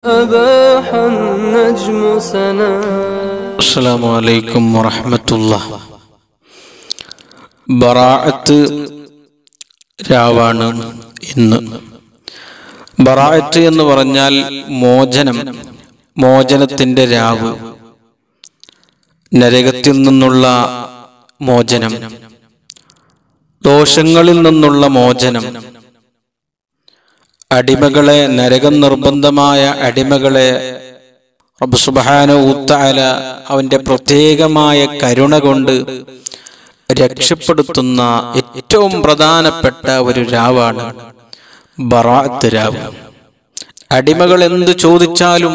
أباح النجم سنا അസ്സാം വലൈക്കും വറഹമത്തുള്ള ബറാഅത്ത് രാവാണ് ഇന്ന് ബറാഅത്ത് എന്ന് പറഞ്ഞാൽ മോചനം മോചനത്തിന്റെ രാവ് നരകത്തിൽ നിന്നുള്ള മോചനം ദോഷങ്ങളിൽ നിന്നുള്ള മോചനം അടിമകളെ നരകം നിർബന്ധമായ അടിമകളെ റബ്ബ് സുബ്ഹാന ഉത്തഅല അവന്റെ പ്രത്യേകമായ കരുണ കൊണ്ട് രക്ഷപ്പെടുത്തുന്ന ഏറ്റവും പ്രധാനപ്പെട്ട ഒരു രാവാണ് ബറാഅത്ത് രാവ് അടിമകൾ എന്ത് ചോദിച്ചാലും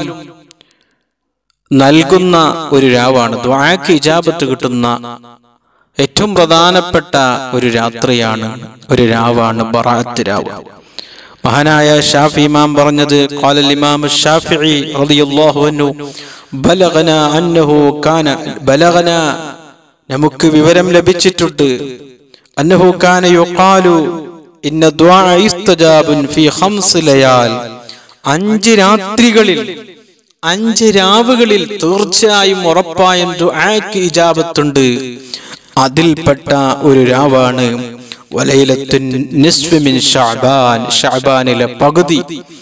നൽകുന്ന ഒരു രാവാണ് ദ്വാക്ക് ഇജാബത്ത് കിട്ടുന്ന ഏറ്റവും പ്രധാനപ്പെട്ട ഒരു രാത്രിയാണ് ഒരു രാവാണ് ബറാഅത്ത് രാവ് മഹാനായ ഷാഫി ഇമാം പറഞ്ഞത് قال الإمام الشافعي رضي الله عنه بلغنا أنه كان بلغنا നമുക്ക് വിവരം ലഭിച്ചിട്ടുണ്ട് അന്നഹു കാന യുഖാലു ഇന്ന ദുആ ഇസ്തജാബുൻ ഫി ഖംസ് ലയാൽ അഞ്ച് രാത്രികളിൽ അഞ്ച് രാവുകളിൽ തീർച്ചയായും ഉറപ്പായും ദുആക്ക് ഇജാബത്തുണ്ട് അതിൽപ്പെട്ട ഒരു രാവാണ് വലയിലത്തുൻ നിസ്ഫ് മിൻ ഷഅബാൻ ഷഅബാനിലെ പകുതി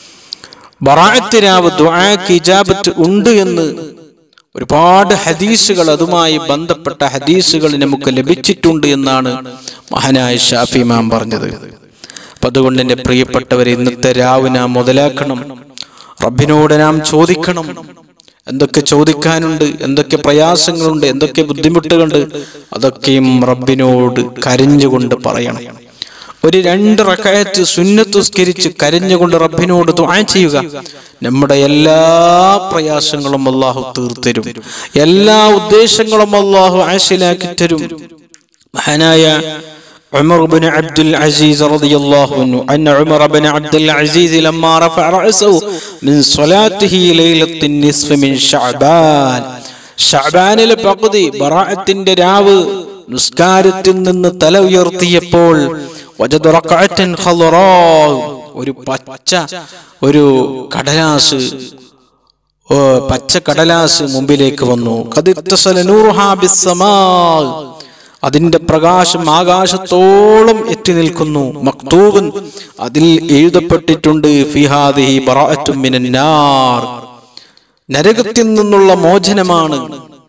ബറാഅത്ത് രാവ് ദുആക്ക് ഇജാബത്ത് ഉണ്ട് എന്ന് ഒരുപാട് ഹദീസുകൾ അതുമായി ബന്ധപ്പെട്ട ഹദീസുകൾ നമുക്ക് ലഭിച്ചിട്ടുണ്ട് എന്നാണ് മഹാനായ ഷാഫി ഇമാം പറഞ്ഞത് അപ്പൊ അതുകൊണ്ട് എൻ്റെ പ്രിയപ്പെട്ടവരെ ഇന്നത്തെ രാവ് നാം മുതലാക്കണം റബ്ബിനോട് നാം ചോദിക്കണം എന്തൊക്കെ ചോദിക്കാനുണ്ട് എന്തൊക്കെ പ്രയാസങ്ങളുണ്ട് എന്തൊക്കെ ബുദ്ധിമുട്ടുകളുണ്ട് അതൊക്കെയും റബ്ബിനോട് കരഞ്ഞുകൊണ്ട് പറയണം ഒരു രണ്ട് റക്കായത്ത് സുന്നത്തുസ്കരിച്ച് കരഞ്ഞുകൊണ്ട് റബ്ബിനോട് ദുആ ചെയ്യുക നമ്മുടെ എല്ലാ പ്രയാസങ്ങളും അള്ളാഹു തീർത്തരും എല്ലാ ഉദ്ദേശങ്ങളും അള്ളാഹു ആശിലാക്കി തരും മഹാനായ عمر بن عبد العزيز رضي الله عنه أن عمر بن عبد العزيز لما رفع رأسه من صلاته ليلة النصف من شعبان ഷഅബാനിലെ പകുതി ബറാഅത്തിന്റെ രാവ് നിസ്കാരത്തിൽ നിന്ന് തല ഉയർത്തിയപ്പോൾ വജദ റക്അത്തൻ ഖളറാ ഒരു പച്ച ഒരു കടലാസ് ഓ, പച്ച കടലാസ് മുമ്പിലേക്ക് വന്നു ഖദിത്തസല നൂറുഹാ ബിസ്സമാ അതിന്റെ പ്രകാശം ആകാശത്തോളം എത്തി നിൽക്കുന്നു മക്തൂബൻ അതിൽ എഴുതപ്പെട്ടിട്ടുണ്ട് ഫിഹാദിഹി ബറാഅത്തും മിനന്നാർ നരകത്തിൽ നിന്നുള്ള മോചനമാണ്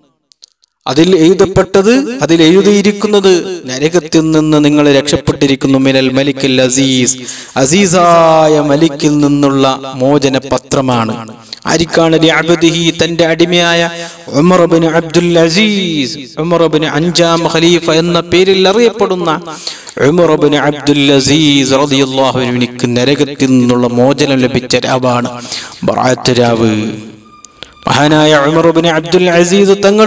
അതിൽ എഴുതപ്പെട്ടത് അതിൽ എഴുതിയിരിക്കുന്നത് നരകത്തിൽ നിന്ന് നിങ്ങൾ രക്ഷപ്പെട്ടിരിക്കുന്നു മിനൽ മലിക്കിൽ അസീസ് അസീസായ മലിക്കിൽ നിന്നുള്ള മോചന പത്രമാണ് ആരിക്കാണ് ലിഅബ്ദിഹി തന്റെ അടിമയായ Umar bin Abdul Aziz Umar bin അഞ്ചാം ഖലീഫ എന്ന പേരിൽ അറിയപ്പെടുന്ന ഉമർ ബിൻ അബ്ദുൽ അസീസ് റളിയല്ലാഹു അൻഹുവിനിക്ക് നരകത്തിൽ നിന്നുള്ള മോചനം ലഭിച്ച രാവാണ് ബറാഅത്ത് രാവ് മഹാനായ ഉമർ ബിൻ അബ്ദുൽ അസീസ് തങ്ങൾ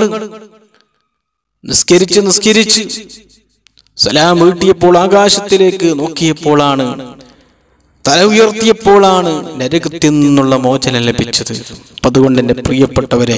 നിസ്കരിച്ച് നിസ്കരിച്ച് സലാം വീട്ടിയപ്പോൾ ആകാശത്തിലേക്ക് നോക്കിയപ്പോഴാണ് തല ഉയർത്തിയപ്പോഴാണ് നരകത്തിൽ നിന്നുള്ള മോചനം ലഭിച്ചത് അപ്പൊ അതുകൊണ്ട് എന്റെ പ്രിയപ്പെട്ടവരെ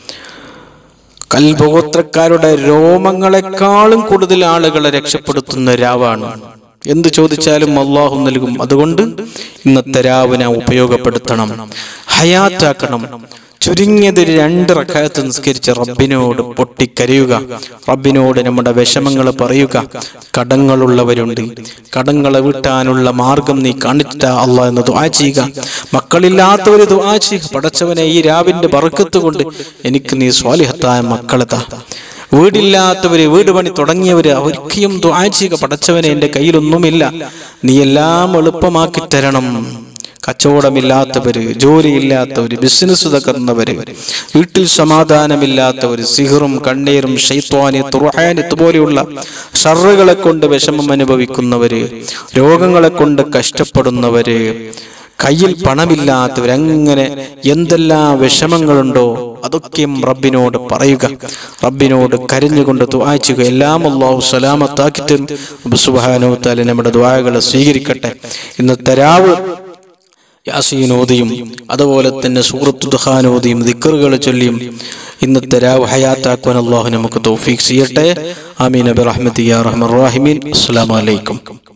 കൽഭഗോത്രക്കാരുടെ രോമങ്ങളെക്കാളും കൂടുതൽ ആളുകളെ രക്ഷപ്പെടുത്തുന്ന രാവാണ് എന്ത് ചോദിച്ചാലും അള്ളാഹു നൽകും അതുകൊണ്ട് ഇന്നത്തെ രാവിനെ ഉപയോഗപ്പെടുത്തണം ഹയാത്താക്കണം ചുരുങ്ങിയത് ഒരു രണ്ട് റക്കായത്ത് നിസ്കരിച്ച് റബ്ബിനോട് പൊട്ടിക്കരയുക റബ്ബിനോട് നമ്മുടെ വിഷമങ്ങൾ പറയുക കടങ്ങളുള്ളവരുണ്ട് കടങ്ങളെ വിട്ടാനുള്ള മാർഗം നീ കാണിച്ചിട്ട അല്ല എന്ന് ദുആ ചെയ്യുക മക്കളില്ലാത്തവര് ദുആ ചെയ്യുക പടച്ചവനെ ഈ രാവിന്റെ ബറക്കത്ത് കൊണ്ട് എനിക്ക് നീ സ്വാലിഹത്തായ മക്കളെ താ വീടില്ലാത്തവര് വീട് പണി തുടങ്ങിയവര് ഒരിക്കലും ദുആ ചെയ്യുക പടച്ചവനെ എൻ്റെ കയ്യിലൊന്നുമില്ല നീ എല്ലാം എളുപ്പമാക്കി തരണം കച്ചവടമില്ലാത്തവര് ജോലിയില്ലാത്തവര് ബിസിനസ് തകർന്നവര് വീട്ടിൽ സമാധാനമില്ലാത്തവര് സിഹറും കണ്ണീരും ഷെയ്ത്വാനി തുറഹാനിത്ത് പോലെയുള്ള ഷറുകളെ കൊണ്ട് വിഷമം അനുഭവിക്കുന്നവര് രോഗങ്ങളെ കൊണ്ട് കഷ്ടപ്പെടുന്നവര് കയ്യിൽ പണമില്ലാത്തവർ അങ്ങനെ എന്തെല്ലാം വിഷമങ്ങളുണ്ടോ അതൊക്കെയും റബ്ബിനോട് പറയുക റബ്ബിനോട് കരഞ്ഞുകൊണ്ട് ദുആച്ചുക എല്ലാം അള്ളാഹു സലാമത്താക്കി തരും റബ്ബ് സുബ്ഹാനഹു വ തആല നമ്മുടെ ദുആകളെ സ്വീകരിക്കട്ടെ ഇന്നത്തെ രാവ് യാസീനോദിയും അതുപോലെ തന്നെ സൂറത്ത് ദുഹാനോദിയും ദിക്കറുകൾ ചൊല്ലിയും ഇന്നത്തെ രാവ് ഹയാത്താക്കുവാൻ അള്ളാഹു നമുക്ക് തൗഫീഖ് ചെയ്യട്ടെ ആമീൻ അബി റഹ്മത്തി യാ റഹ്മർ റഹീമീൻ അസ്സലാമു അലൈക്കും